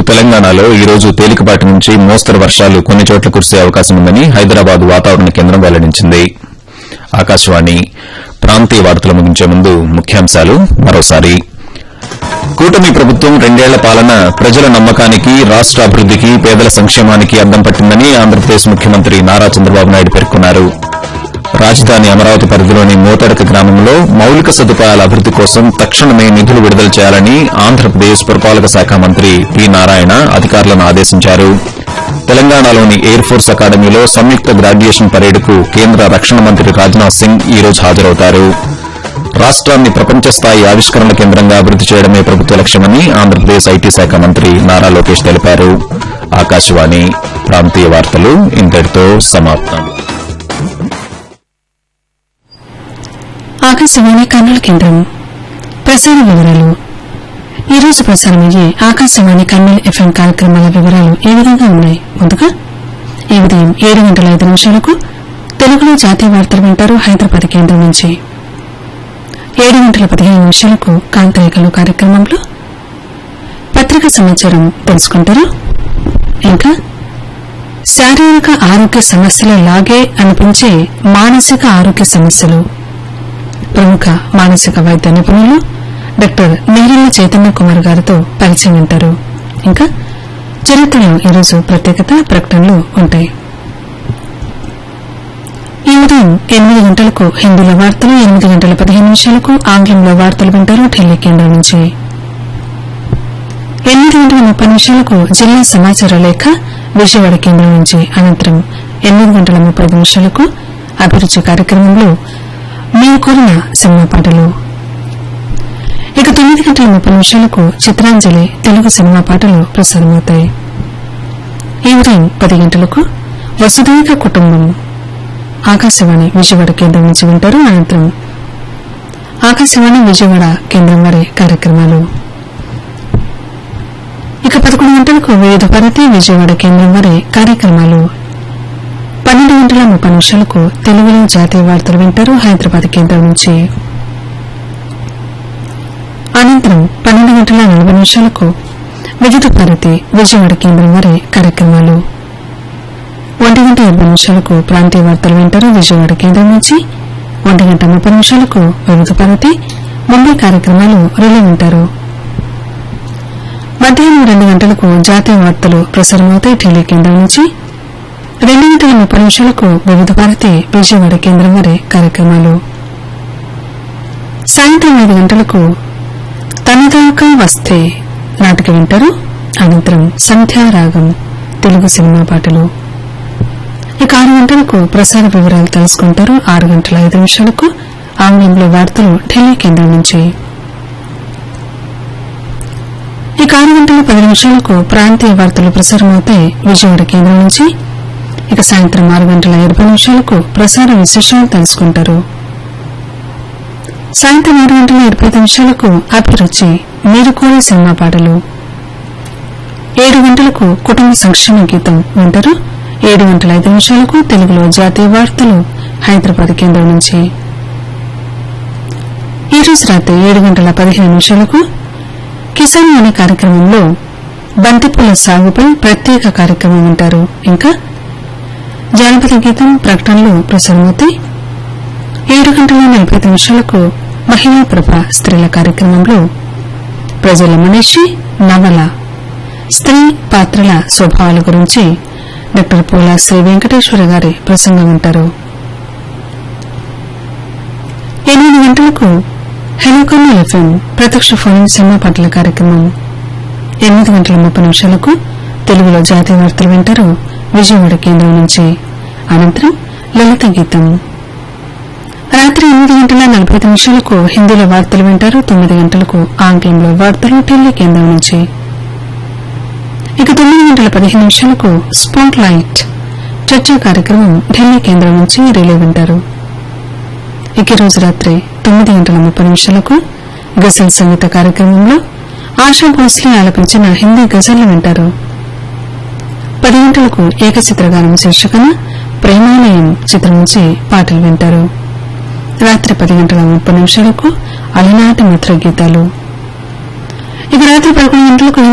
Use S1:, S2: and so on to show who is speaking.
S1: తెలంగాణలో ఈ రోజు తేలికపాటి నుంచి మోస్తరు వర్షాలు కొన్ని చోట్ల కురిసే అవకాశం ఉందని హైదరాబాద్ వాతావరణ కేంద్రం వెల్లడించింది ఆకాశవాణి ప్రాంతీయ వార్తలు ముగించే ముందు ముఖ్యాంశాలు మరోసారి కూటమి ప్రభుత్వం రెండేళ్ల పాలన ప్రజల నమ్మకానికి రాష్ట అభివృద్దికి పేదల సంక్షేమానికి అద్దం పట్టిందని ఆంధ్రప్రదేశ్ ముఖ్యమంత్రి నారా చంద్రబాబు నాయుడు పేర్కొన్నారు రాజధాని అమరావతి పరిధిలోని మోతడక గ్రామంలో మౌలిక సదుపాయాల అభివృద్ది కోసం తక్షణమే నిధులు విడుదల చేయాలని ఆంధ్రప్రదేశ్ పురపాలక శాఖ మంత్రి పి నారాయణ అధికారులను ఆదేశించారు తెలంగాణలోని ఎయిర్ ఫోర్స్ అకాడమీలో సంయుక్త గ్రాడ్యుయేషన్ పరేడ్కు కేంద్ర రక్షణ మంత్రి రాజ్నాథ్ సింగ్ ఈ రోజు హాజరవుతారు రాష్ట్రాన్ని ప్రపంచ స్థాయి ఆవిష్కరణ కేంద్రంగా అభివృద్ది చేయడమే ప్రభుత్వ లక్ష్యమని ఆంధ్రప్రదేశ్ ఐటీ శాఖ మంత్రి నారా లోకేష్ తెలిపారు ఆకాశవాణి ప్రాంతీయ వార్తలు ఇంతటితో సమాప్తం
S2: ఆకాశవాణి కర్నూలు కేంద్రం ప్రసార వివరాలు ఈ రోజు ప్రసారమయ్యే ఆకాశవాణి కర్నూలు ఎఫ్ఎం కార్యక్రమాల వివరాలు ఈ విధంగా ఉన్నాయి ముందుగా ఈ ఉదయం ఏడు గంటల ఐదు నిమిషాలకు తెలుగులో జాతీయ వార్తలు వింటారు హైదరాబాద్ కేంద్రం నుంచి ఏడు గంటల పదిహేను నిమిషాలకు కాంతరేఖలు కార్యక్రమంలో పత్రికా సమాచారం తెలుసుకుంటారు ఇంకా శారీరక ఆరోగ్య సమస్యల లాగే అనిపించే మానసిక ఆరోగ్య సమస్యలు ప్రముఖ మానసిక వైద్య నిపుణులు డాక్టర్ నేరెళ్ల చైతన్య కుమార్ గారితో పరిచయం వింటారు ఇంకా చరిత్రలో ఈరోజు ప్రత్యేకత ప్రకటనలు ఉంటాయి ఈ ఉదయం ఎనిమిది గంటలకు హిందీలో వార్తలు ఎనిమిది గంటల పదిహేను నిమిషాలకు ఆంగ్లంలో వార్తలు వింటారు ఢిల్లీ కేంద్రం నుంచి ఎనిమిది గంటల ముప్పై నిమిషాలకు జిల్లా సమాచార లేఖ విజయవాడ కేంద్రం నుంచి అనంతరం ఎనిమిది గంటల ముప్పై ఐదు నిమిషాలకు అభిరుచి కార్యక్రమంలో మీరు కోరిన సినిమా పాటలు ఇక తొమ్మిది గంటల ముప్పై నిమిషాలకు చిత్రాంజలి తెలుగు సినిమా పాటలు ప్రసారమవుతాయి ఈ ఉదయం పది గంటలకు వసుదైక కుటుంబం ఆకాశవాణి విజయవాడ కేంద్రం నుంచి వింటారు అనంతరం ఆకాశవాణి విజయవాడ కేంద్రం వారి కార్యక్రమాలు ఇక పదకొండు గంటలకు వివిధ భారతి విజయవాడ కేంద్రం వారి కార్యక్రమాలు పన్నెండు గంటల ముప్పై నిమిషాలకు తెలుగులో జాతీయ వార్తలు వింటారు హైదరాబాద్ కేంద్రం నుంచి అనంతరం పన్నెండు గంటల నలభై నిమిషాలకు వివిధ భారతి విజయవాడ కేంద్రం వారి కార్యక్రమాలు ఒంటి గంట ఇరవై నిమిషాలకు ప్రాంతీయ వార్తలు వింటారు విజయవాడ కేంద్రం నుంచి ఒంటి గంట ముప్పై నిమిషాలకు వివిధ భారతి ముంబై కార్యక్రమాలు రిలే వింటారు మధ్యాహ్నం రెండు గంటలకు జాతీయ వార్తలు ప్రసారమవుతాయి ఢిల్లీ కేంద్రం నుంచి రెండు గంటల ముప్పై నిమిషాలకు వివిధ భారతి విజయవాడ కేంద్రం వారి కార్యక్రమాలు సాయంత్రం ఐదు గంటలకు తనదాకా వస్తే నాటక వింటారు అనంతరం సంధ్యారాగం తెలుగు సినిమా పాటలు ఇక ఆరు గంటలకు ప్రసార వివరాలు తెలుసుకుంటారు ఆరు గంటల ఐదు నిమిషాలకు ఆంగ్లంలో వార్తలు ఢిల్లీ కేంద్రం నుంచి ఇక ఆరు గంటల పది నిమిషాలకు ప్రాంతీయ వార్తలు ప్రసారమవుతాయి విజయవాడ కేంద్రం నుంచి ఇక సాయంత్రం ఆరు గంటల ఇరవై నిమిషాలకు ప్రసార విశేషాలు తెలుసుకుంటారు సాయంత్రం ఆరు గంటల ఇరవై ఐదు నిమిషాలకు అభిరుచి మీరు కోరే సినిమా పాటలు ఏడు గంటలకు కుటుంబ సంక్షేమ గీతం వింటారు ఏడు గంటల ఐదు నిమిషాలకు తెలుగులో జాతీయ వార్తలు హైదరాబాద్ కేంద్రం నుంచి ఈ రోజు రాత్రి ఏడు గంటల పదిహేను నిమిషాలకు కిసాన్ అనే కార్యక్రమంలో బంతిపూల సాగుపై ప్రత్యేక కార్యక్రమం వింటారు ఇంకా జానపద గీతం ప్రకటనలు ప్రసారమవుతాయి ఏడు గంటల నలభై ఐదు నిమిషాలకు మహిళా ప్రభ స్త్రీల కార్యక్రమంలో ప్రజల మనిషి నవల స్త్రీ పాత్రల స్వభావాల గురించి డాక్టర్ పూల శ్రీ వెంకటేశ్వర గారి ప్రసంగం వింటారు ఎనిమిది గంటలకు హెలికాన్ ఎఫ్ఎం ప్రత్యక్ష ఫోన్ సినిమా పాటల కార్యక్రమం ఎనిమిది గంటల ముప్పై నిమిషాలకు తెలుగులో జాతీయ వార్తలు వింటారు విజయవాడ కేంద్రం నుంచి అనంతరం లలిత గీతం రాత్రి ఎనిమిది గంటల నలభై ఐదు నిమిషాలకు హిందీలో వార్తలు వింటారు తొమ్మిది గంటలకు ఆంగ్లంలో వార్తలు ఢిల్లీ కేంద్రం నుంచి ఇక తొమ్మిది గంటల పదిహేను నిమిషాలకు స్పాట్ లైట్ చర్చా కార్యక్రమం ఢిల్లీ కేంద్రం నుంచి రిలే వింటారు ఇక ఈ రోజు రాత్రి తొమ్మిది గంటల ముప్పై నిమిషాలకు గజల్ సంగీత కార్యక్రమంలో ఆశా భోస్లే ఆలపించిన హిందీ గజల్లు వింటారు పది గంటలకు ఏకచిత్రగానం శీర్షికన ప్రేమాలయం చిత్రం నుంచి పాటలు వింటారు రాత్రి పది గంటల ముప్పై నిమిషాలకు అలనాటి మిత్ర గీతాలు ఇక రాత్రి పదకొండు గంటలకు